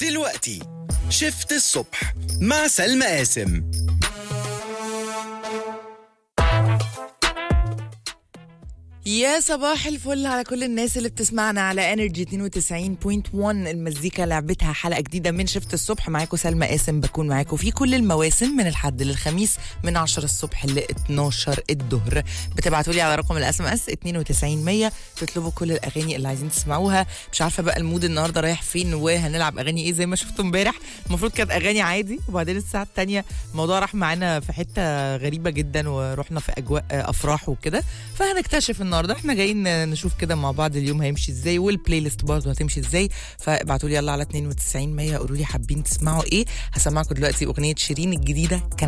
دلوقتي شفت الصبح مع سلمى قاسم يا صباح الفل على كل الناس اللي بتسمعنا على انرجي 92.1 المزيكا لعبتها حلقه جديده من شفت الصبح معاكم سلمى قاسم بكون معاكم في كل المواسم من الحد للخميس من 10 الصبح ل 12 الظهر بتبعتوا لي على رقم الاس ام اس 92100 تطلبوا كل الاغاني اللي عايزين تسمعوها مش عارفه بقى المود النهارده رايح فين وهنلعب اغاني ايه زي ما شفتوا امبارح المفروض كانت اغاني عادي وبعدين الساعه الثانيه الموضوع راح معانا في حته غريبه جدا ورحنا في اجواء افراح وكده فهنكتشف النهارده احنا جايين نشوف كده مع بعض اليوم هيمشي ازاي والبلاي ليست برضه هتمشي ازاي فابعتوا لي يلا على 92 100 قولوا لي حابين تسمعوا ايه هسمعكم دلوقتي اغنيه شيرين الجديده كان